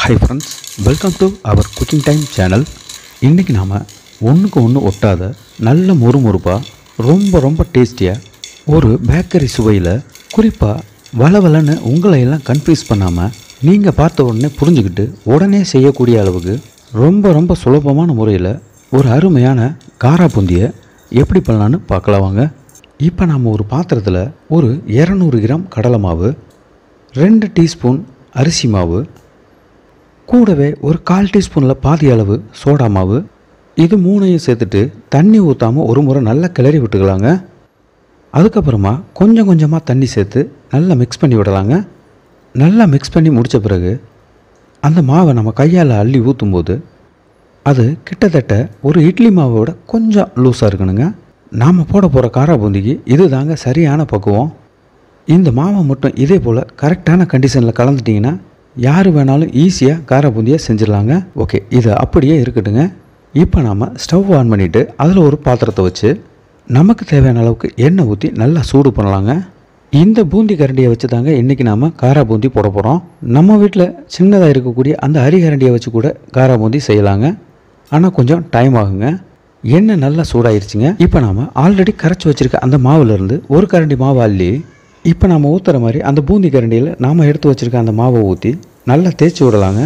hi friends welcome to our cooking time channel இன்றைக்கி நாம் ஒன்றுக்கு ஒன்று ஒட்டாத நல்ல முறுமுறுப்பாக ரொம்ப ரொம்ப டேஸ்டியாக ஒரு பேக்கரி சுவையில் குறிப்பாக வளவலன்னு உங்களை எல்லாம் கன்ஃபியூஸ் பண்ணாமல் நீங்கள் பார்த்த உடனே புரிஞ்சுக்கிட்டு உடனே செய்யக்கூடிய அளவுக்கு ரொம்ப ரொம்ப சுலபமான முறையில் ஒரு அருமையான காரா பூந்தியை எப்படி பண்ணலான்னு பார்க்கலாம் வாங்க இப்போ நாம் ஒரு பாத்திரத்தில் ஒரு இரநூறு கிராம் கடலை மாவு ரெண்டு டீஸ்பூன் அரிசி மாவு கூடவே ஒரு கால் டீஸ்பூனில் பாதி அளவு சோடா மாவு இது மூணையும் சேர்த்துட்டு தண்ணி ஊற்றாமல் ஒரு முறை நல்லா கிளறி விட்டுக்கலாங்க அதுக்கப்புறமா கொஞ்சம் கொஞ்சமாக தண்ணி சேர்த்து நல்லா மிக்ஸ் பண்ணி விடலாங்க நல்லா மிக்ஸ் பண்ணி முடித்த பிறகு அந்த மாவை நம்ம கையால் அள்ளி ஊற்றும்போது அது கிட்டத்தட்ட ஒரு இட்லி மாவோட கொஞ்சம் லூஸாக இருக்கணுங்க நாம் போட போகிற காரா பூந்திக்கு இது தாங்க சரியான பக்குவம் இந்த மாவை மட்டும் இதே போல் கரெக்டான கண்டிஷனில் கலந்துட்டிங்கன்னா யார் வேணாலும் ஈஸியாக காரா பூந்தியை செஞ்சிடலாங்க ஓகே இது அப்படியே இருக்கட்டுங்க இப்போ நாம் ஸ்டவ் ஆன் பண்ணிவிட்டு அதில் ஒரு பாத்திரத்தை வச்சு நமக்கு தேவையான அளவுக்கு எண்ணெய் ஊற்றி நல்லா சூடு பண்ணலாங்க இந்த பூந்தி கரண்டியை வச்சு தாங்க இன்றைக்கி நாம் காரா பூந்தி போட போகிறோம் நம்ம வீட்டில் சின்னதாக இருக்கக்கூடிய அந்த அரி கரண்டியை வச்சு கூட காரா பூந்தி செய்யலாங்க ஆனால் கொஞ்சம் டைம் ஆகுங்க எண்ணெய் நல்லா சூடாயிருச்சுங்க இப்போ நாம் ஆல்ரெடி கரைச்சி வச்சுருக்க அந்த மாவுலேருந்து ஒரு கரண்டி மாவு அள்ளி இப்போ நாம் ஊற்றுற மாதிரி அந்த பூந்தி கரண்டியில் நாம் எடுத்து வச்சுருக்க அந்த மாவை ஊற்றி நல்லா தேய்ச்சி விடலாங்க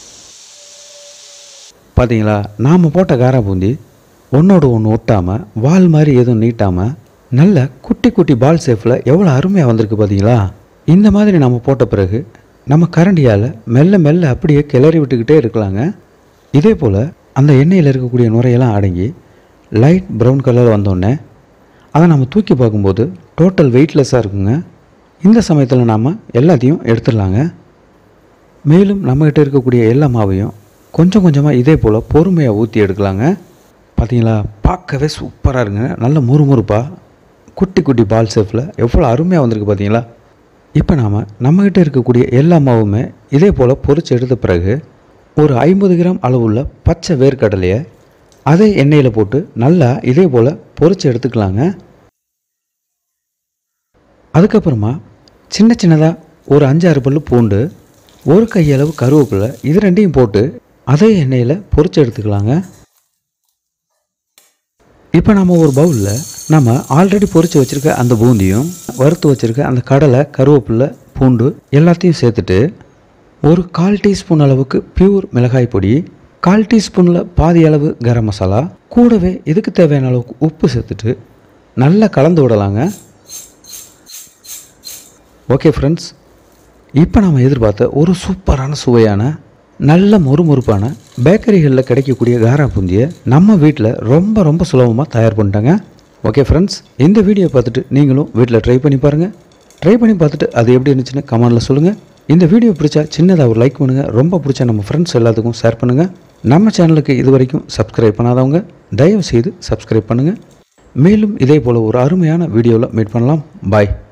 பார்த்தீங்களா நாம் போட்ட காரா பூந்தி ஒன்றோடு ஒன்று ஒட்டாமல் வால் மாதிரி எதுவும் நீட்டாமல் நல்ல குட்டி குட்டி பால் ஷேப்பில் எவ்வளோ அருமையாக வந்திருக்கு பார்த்தீங்களா இந்த மாதிரி நம்ம போட்ட பிறகு நம்ம கரண்டியால் மெல்ல மெல்ல அப்படியே கிளறி விட்டுக்கிட்டே இருக்கலாங்க இதே போல் அந்த எண்ணெயில் இருக்கக்கூடிய நுரையெல்லாம் அடங்கி லைட் ப்ரௌன் கலர் வந்தோடனே அதை நம்ம தூக்கி பார்க்கும்போது டோட்டல் வெயிட்லெஸ்ஸாக இருக்குங்க இந்த சமயத்தில் நாம் எல்லாத்தையும் எடுத்துடலாங்க மேலும் நம்மகிட்ட இருக்கக்கூடிய எல்லா மாவையும் கொஞ்சம் கொஞ்சமாக இதே போல் பொறுமையாக ஊற்றி எடுக்கலாங்க பார்த்தீங்களா பார்க்கவே சூப்பராக இருக்குங்க நல்ல முறுமுறுப்பாக குட்டி குட்டி பால் ஷேப்பில் எவ்வளோ அருமையாக வந்திருக்கு பார்த்தீங்களா இப்போ நாம் நம்மகிட்ட இருக்கக்கூடிய எல்லா மாவுமே இதே போல் பொரிச்சு எடுத்த பிறகு ஒரு ஐம்பது கிராம் அளவுள்ள பச்சை வேர்க்கடலையை அதே எண்ணெயில் போட்டு நல்லா இதே போல் பொரிச்சு எடுத்துக்கலாங்க அதுக்கப்புறமா சின்ன சின்னதாக ஒரு அஞ்சாறு பல்லு பூண்டு ஒரு கையளவு கருவேப்பிலை இது ரெண்டையும் போட்டு அதே எண்ணெயில் பொரிச்சு எடுத்துக்கலாங்க இப்போ நம்ம ஒரு பவுலில் நம்ம ஆல்ரெடி பொரிச்சு வச்சுருக்க அந்த பூந்தியும் வறுத்து வச்சுருக்க அந்த கடலை கருவேப்பிலை பூண்டு எல்லாத்தையும் சேர்த்துட்டு ஒரு கால் டீஸ்பூன் அளவுக்கு பியூர் மிளகாய் பொடி கால் டீஸ்பூனில் பாதி அளவு கரம் மசாலா கூடவே இதுக்கு தேவையான அளவுக்கு உப்பு சேர்த்துட்டு நல்லா கலந்து விடலாங்க ஓகே ஃப்ரெண்ட்ஸ் இப்போ நம்ம எதிர்பார்த்த ஒரு சூப்பரான சுவையான நல்ல மொறுமொறுப்பான பேக்கரிகளில் கிடைக்கக்கூடிய காரா பூந்தியை நம்ம வீட்டில் ரொம்ப ரொம்ப சுலபமாக தயார் பண்ணிட்டாங்க ஓகே ஃப்ரெண்ட்ஸ் இந்த வீடியோ பார்த்துட்டு நீங்களும் வீட்டில் ட்ரை பண்ணி பாருங்கள் ட்ரை பண்ணி பார்த்துட்டு அது எப்படி இருந்துச்சுன்னு கமெண்டில் சொல்லுங்கள் இந்த வீடியோ பிடிச்சா சின்னதாக ஒரு லைக் பண்ணுங்கள் ரொம்ப பிடிச்சா நம்ம ஃப்ரெண்ட்ஸ் எல்லாத்துக்கும் ஷேர் பண்ணுங்கள் நம்ம சேனலுக்கு இது வரைக்கும் சப்ஸ்கிரைப் பண்ணாதவங்க தயவு செய்து சப்ஸ்கிரைப் பண்ணுங்கள் மேலும் இதே போல் ஒரு அருமையான வீடியோவில் மீட் பண்ணலாம் பாய்